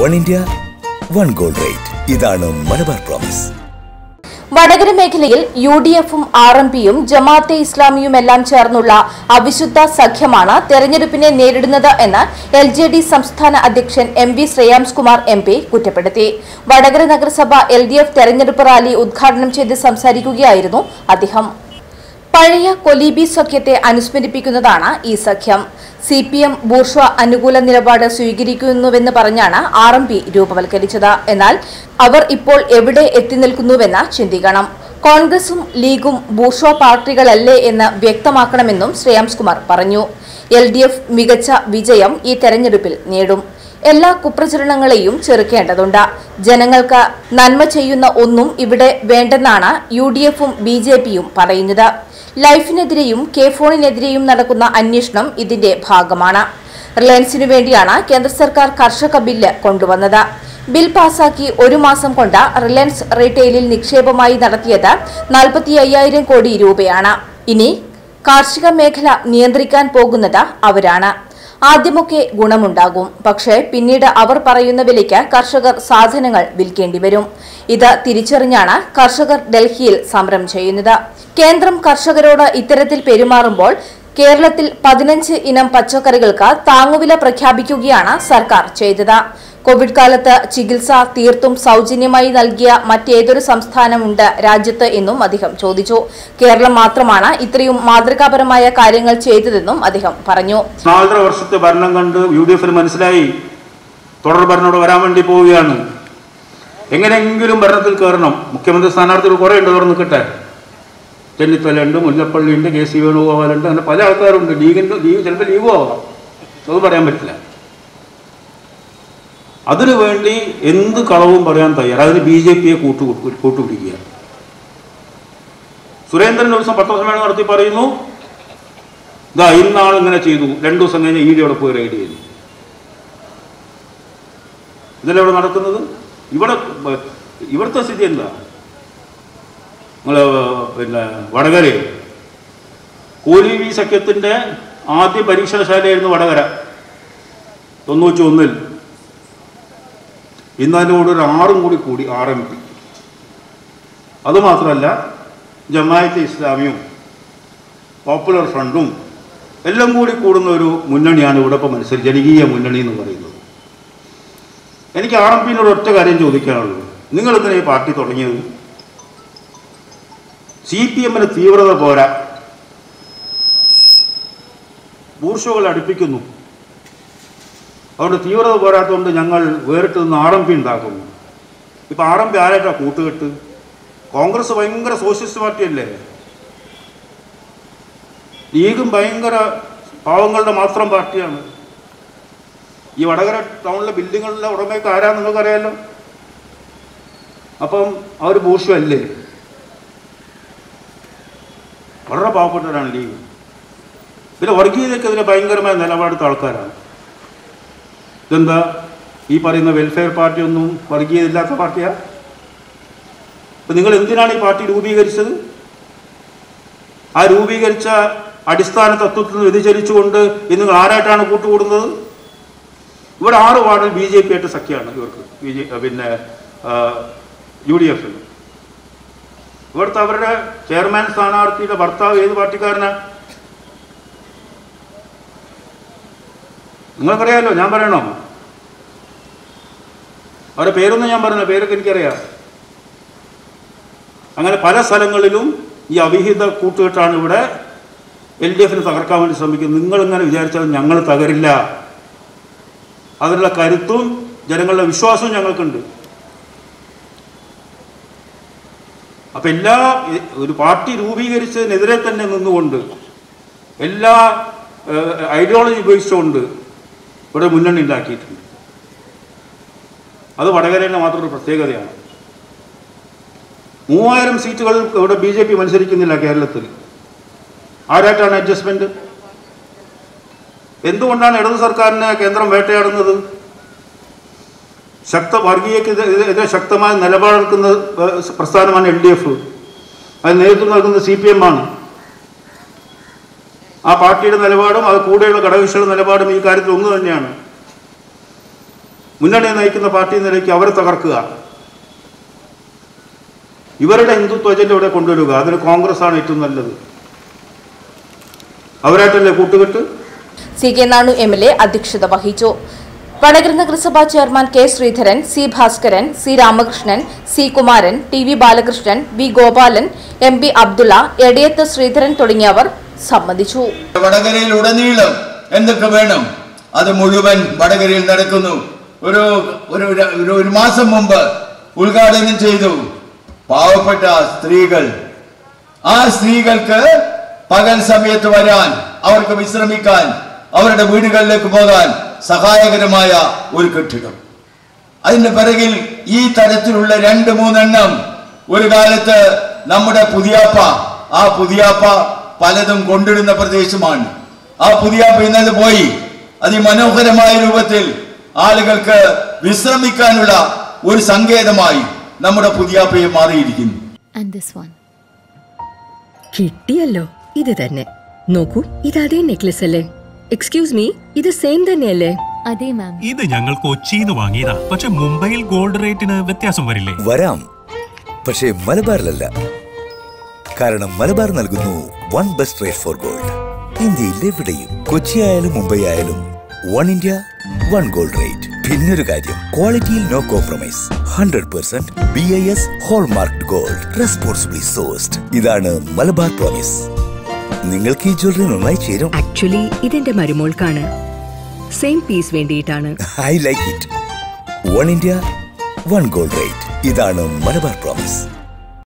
One India one gold rate ഇതാണ് Malabar promise Vadakara മേഖലയിൽ U D എഫും ആർ എം പിയും ജമാഅത്തെ ഇസ്ലാമിയുമെല്ലാം ചേർന്നുള്ള അവിശുദ്ധ സഖ്യമാണ് തെരഞ്ഞെടുപ്പിനെ നേരിടുന്നത് എന്ന് എൽ ജെ ഡി സംസ്ഥാന അധ്യക്ഷൻ M V Shreyams Kumar M P കുറ്റപ്പെടുത്തി വടകര നഗരസഭ എൽ ഡി എഫ് തെരഞ്ഞെടുപ്പ് റാലി ഉദ്ഘാടനം ചെയ്ത് സംസാരിക്കുകയായിരുന്നു അദ്ദേഹം പഴയ കൊലീബി സഖ്യത്തെ അനുസ്മരിപ്പിക്കുന്നതാണ് ഈ സഖ്യം സി പി എം ബൂർഷ അനുകൂല നിലപാട് സ്വീകരിക്കുന്നുവെന്ന് പറഞ്ഞാണ് ആർ എം പി രൂപവൽക്കരിച്ചത് എന്നാൽ അവർ ഇപ്പോൾ എവിടെ എത്തി നിൽക്കുന്നുവെന്ന് ചിന്തിക്കണം കോൺഗ്രസും ലീഗും ബൂർഷ പാർട്ടികളല്ലേ എന്ന് വ്യക്തമാക്കണമെന്നും ശ്രേയാംസ് കുമാർ പറഞ്ഞു എൽ ഡി എഫ് മികച്ച വിജയം ഈ തെരഞ്ഞെടുപ്പിൽ നേടും എല്ലാ കുപ്രചരണങ്ങളെയും ചെറുക്കേണ്ടതുണ്ട് ജനങ്ങൾക്ക് നന്മ ചെയ്യുന്ന ഒന്നും ഇവിടെ വേണ്ടെന്നാണ് യു ഡി എഫും ബി ജെ പിയും പറയുന്നത് ലൈഫിനെതിരെയും കെ ഫോണിനെതിരെയും നടക്കുന്ന അന്വേഷണം ഇതിന്റെ ഭാഗമാണ് റിലയൻസിനു വേണ്ടിയാണ് കേന്ദ്ര സർക്കാർ കർഷക ബില്ല് കൊണ്ടുവന്നത് ബിൽ പാസാക്കി ഒരു മാസം കൊണ്ട് റിലയൻസ് റീറ്റെയിലിൽ നിക്ഷേപമായി നടത്തിയത് നാൽപ്പത്തി അയ്യായിരം കോടി രൂപയാണ് ഇനി കാർഷിക മേഖല നിയന്ത്രിക്കാൻ പോകുന്നത് അവരാണ് ആദ്യമൊക്കെ ഗുണമുണ്ടാകും പക്ഷേ പിന്നീട് അവർ പറയുന്ന വിലയ്ക്ക് കർഷകർ സാധനങ്ങൾ വിൽക്കേണ്ടി വരും ഇത് തിരിച്ചറിഞ്ഞാണ് കർഷകർ ഡൽഹിയിൽ സമരം ചെയ്യുന്നത് കേന്ദ്രം കർഷകരോട് ഇത്തരത്തിൽ പെരുമാറുമ്പോൾ കേരളത്തിൽ പതിനഞ്ച് ഇനം പച്ചക്കറികൾക്ക് താങ്ങുവില പ്രഖ്യാപിക്കുകയാണ് സർക്കാർ ചെയ്തത് കോവിഡ് കാലത്ത് ചികിത്സ തീർത്തും സൗജന്യമായി നൽകിയ മറ്റേതൊരു സംസ്ഥാനമുണ്ട് രാജ്യത്ത് എന്നും അദ്ദേഹം ചോദിച്ചു കേരളം മാത്രമാണ് ഇത്രയും മാതൃകാപരമായ കാര്യങ്ങൾ ചെയ്തതെന്നും അദ്ദേഹം പറഞ്ഞു നാലര വർഷത്തെ ഭരണം കണ്ട് യു ഡി എഫിന് മനസ്സിലായി തുടർ ഭരണോട് വരാൻ വേണ്ടി പോവുകയാണ് എങ്ങനെയെങ്കിലും ഭരണത്തിൽ കയറണം മുഖ്യമന്ത്രി സ്ഥാനാർത്ഥികൾ കുറേ ഉണ്ട് തുറന്ന് നിൽക്കട്ടെ ചെന്നിത്തലയുണ്ട് മുല്ലപ്പള്ളിയുണ്ട് കെ സി വേണുഗോപാലുണ്ട് അങ്ങനെ പല ആൾക്കാരുണ്ട് ലീഗിൻ്റെ ലീഗ് ചിലപ്പോൾ ലീഗും ആവാം അത് പറയാൻ പറ്റില്ല അതിനു വേണ്ടി എന്ത് കളവും പറയാൻ തയ്യാറ് അതിന് ബി ജെ പിയെ കൂട്ടു കൂട്ടുപിടിക്കുക സുരേന്ദ്രൻ ഒരു ദിവസം പത്രസമ്മേളനം നടത്തി പറയുന്നു ഇതാ ഇന്നാൾ ഇങ്ങനെ ചെയ്തു രണ്ടു ദിവസം കഴിഞ്ഞ് ഇ ഡി അവിടെ പോയി റെയ്ഡ് ചെയ്തു ഇതല്ലേ ഇവിടെ നടക്കുന്നത് ഇവിടെ ബ- ഇവിടുത്തെ സ്ഥിതി എന്താ നിങ്ങൾ പിന്നെ വടകരയിൽ കോലീവി സഖ്യത്തിൻ്റെ ആദ്യ പരീക്ഷണശാലയായിരുന്നു വടകര തൊണ്ണൂറ്റി ഒന്നിൽ ഇന്ന് അതിൻ്റെ കൂടെ ഒരു ആറും കൂടി കൂടി ആർ എം പി അതുമാത്രമല്ല ജമായത്തെ ഇസ്ലാമിയും പോപ്പുലർ ഫ്രണ്ടും എല്ലാം കൂടി കൂടുന്ന ഒരു മുന്നണിയാണ് ഇവിടെ ഇപ്പോൾ മത്സരം ജനകീയ മുന്നണി എന്ന് പറയുന്നത് എനിക്ക് ആർ എം പിന്നോട് ഒറ്റ കാര്യം ചോദിക്കാനുള്ളൂ നിങ്ങൾ എന്തിനാ ഈ പാർട്ടി തുടങ്ങിയത് സി പി എമ്മിന് തീവ്രത പോരാ ബൂർഷകൾ അടുപ്പിക്കുന്നു അതുകൊണ്ട് തീവ്രത പോരാത്തതുകൊണ്ട് ഞങ്ങൾ വേറിട്ട് നിന്ന് ആർ എം പി ഉണ്ടാക്കുന്നു ഇപ്പം ആർ എം പി ആരായിട്ടാ കൂട്ടുകെട്ട് കോൺഗ്രസ് ഭയങ്കര സോഷ്യലിസ്റ്റ് പാർട്ടിയല്ലേ ലീഗും ഭയങ്കര പാവങ്ങളുടെ മാത്രം പാർട്ടിയാണ് ഈ വടകര ടൗണിലെ ബിൽഡിങ്ങുകളിലെ ഉടമയൊക്കെ ആരാ നിങ്ങൾക്കറിയാലോ അപ്പം അവർ ബൂർഷു അല്ലേ വളരെ പാവപ്പെട്ടവരാണ് ലീഗ് പിന്നെ വർഗീയതയ്ക്കെതിരെ ഭയങ്കരമായ നിലപാടെടുത്ത ആൾക്കാരാണ് ഇതെന്താ ഈ പറയുന്ന വെൽഫെയർ പാർട്ടി ഒന്നും വർഗീയത ഇല്ലാത്ത പാർട്ടിയാ അപ്പൊ നിങ്ങൾ എന്തിനാണ് ഈ പാർട്ടി രൂപീകരിച്ചത് ആ രൂപീകരിച്ച അടിസ്ഥാന തത്വത്തിൽ നിന്ന് വ്യതിചലിച്ചുകൊണ്ട് ഇന്ന് നിങ്ങൾ ആരായിട്ടാണ് കൂട്ടുകൂടുന്നത് ഇവിടെ ആറ് വാർഡിൽ ബി ജെ പി ആയിട്ട് സഖ്യമാണ് ഇവർക്ക് ബി ജെ പിന്നെ യു ഡി എഫിൽ ഇവിടുത്തെ അവരുടെ ചെയർമാൻ സ്ഥാനാർത്ഥിയുടെ ഭർത്താവ് ഏത് പാർട്ടിക്കാരനാ നിങ്ങൾക്കറിയാലോ ഞാൻ പറയണോ അവരുടെ പേരൊന്നും ഞാൻ പറഞ്ഞില്ല പേരൊക്കെ എനിക്കറിയാം അങ്ങനെ പല സ്ഥലങ്ങളിലും ഈ അവിഹിത കൂട്ടുകെട്ടാണ് ഇവിടെ എൽ ഡി എഫിന് തകർക്കാൻ വേണ്ടി ശ്രമിക്കുന്നത് നിങ്ങളിങ്ങനെ വിചാരിച്ചാൽ ഞങ്ങൾ തകരില്ല അതിനുള്ള കരുത്തും ജനങ്ങളുടെ വിശ്വാസവും ഞങ്ങൾക്കുണ്ട് അപ്പൊ എല്ലാ എ- ഒരു പാർട്ടി രൂപീകരിച്ചതിനെതിരെ തന്നെ നിന്നുകൊണ്ട് എല്ലാ ഐഡിയോളജി ഉപയോഗിച്ചുകൊണ്ട് ഇവിടെ മുന്നണി ഉണ്ടാക്കിയിട്ടുണ്ട് അത് വടകരയുടെ മാത്രം ഒരു പ്രത്യേകതയാണ് മൂവായിരം സീറ്റുകൾ ഇവിടെ ബി ജെ പി മത്സരിക്കുന്നില്ല കേരളത്തിൽ ആരായിട്ടാണ് അഡ്ജസ്റ്റ്മെന്റ് എന്തുകൊണ്ടാണ് ഇടതു സർക്കാരിനെ കേന്ദ്രം വേട്ടയാടുന്നത് ശക്ത വർഗീയക്കെതിരെ ശക്തമായ നിലപാടെടുക്കുന്ന ഏഹ്, പ്രസ്ഥാനമാണ് എൽ ഡി എഫ് അത് നേതൃത്വം നൽകുന്നത് സി പി എം ആണ് ആ പാർട്ടിയുടെ നിലപാടും അത് കൂടെയുള്ള ഘടകകക്ഷികളുടെ നിലപാടും ഈ കാര്യത്തിൽ ഒന്ന് തന്നെയാണ് മുന്നണിയെ നയിക്കുന്ന പാർട്ടി എന്ന നിലയ്ക്ക് അവരെ തകർക്കുക ഇവരുടെ ഹിന്ദുത്വ അജണ്ട ഇവിടെ കൊണ്ടുവരിക അതിന് കോൺഗ്രസ് ആണ് ഏറ്റവും നല്ലത് അവരായിട്ടല്ലേ കൂട്ടുകെട്ട് C K Nanu M L A അധ്യക്ഷത വഹിച്ചു വടകര നഗരസഭാ chairman K Sreedharan C Bhaskaran C Ramakrishnan C Kumaran T V Balakrishnan V Gopalan M P Abdulla Edayath Sreedharan തുടങ്ങിയവർ സംബന്ധിച്ചു വടകരയിൽ ഉടനീളം എന്തൊക്കെ വേണം അത് മുഴുവൻ വടകരയിൽ നടക്കുന്നു ഒരു ഒരു ഒരു- ഒരു മാസം മുമ്പ് ഉദ്ഘാടനം ചെയ്തു പാവപ്പെട്ട സ്ത്രീകൾ ആ സ്ത്രീകൾക്ക് പകൽ സമയത്ത് വരാൻ അവർക്ക് വിശ്രമിക്കാൻ അവരുടെ വീടുകളിലേക്ക് പോകാൻ സഹായകരമായ ഒരു കെട്ടിടം അതിന്റെ പിറകിൽ ഈ തരത്തിലുള്ള രണ്ട് മൂന്നെണ്ണം ഒരു കാലത്ത് നമ്മുടെ പുതിയാപ്പ ആ പുതിയാപ്പ പലതും കൊണ്ടിടുന്ന പ്രദേശമാണ് ആ പുതിയാപ്പ ഇന്നത് പോയി അതിമനോഹരമായ രൂപത്തിൽ ആളുകൾക്ക് വിശ്രമിക്കാനുള്ള ഒരു സങ്കേതമായി നമ്മുടെ പുതിയാപ്പയെ മാറിയിരിക്കുന്നു and this one. കിട്ടിയല്ലോ ഇത് തന്നെ നോക്കൂ ഇത് അതേ നെക്ലസ് അല്ലേ എക്സ്ക്യൂസ് മീ ഇത് സെയിം തന്നെയല്ലേ അതെ മാം ഇത് ഞങ്ങൾ കൊച്ചിന്ന് വാങ്ങിയതാ പക്ഷെ മുംബൈയിൽ ഗോൾഡ് റേറ്റിന് വ്യത്യാസം വരില്ലേ വരാം പക്ഷേ മലബാറിലല്ല കാരണം മലബാർ നൽകുന്നു one best rate for gold ഇന്ത്യയിൽ എവിടെയും കൊച്ചി ആയാലും മുംബൈ ആയാലും one India one gold rate പിന്നൊരു കാര്യം ക്വാളിറ്റിയിൽ no compromise hundred percent B I S hallmark gold responsibly sourced ഇതാണ് മലബാർ പ്രോമിസ് നിങ്ങൾക്ക് ഈ ജ്വല്ലറി നന്നായി ചേരും ആക്ച്വലി ഇതെന്റെ മരുമോൾക്കാണ് സെയിം പീസ് വേണ്ടിയിട്ടാണ് I like it one India one gold rate ഇതാണ് മലബാർ പ്രോമിസ്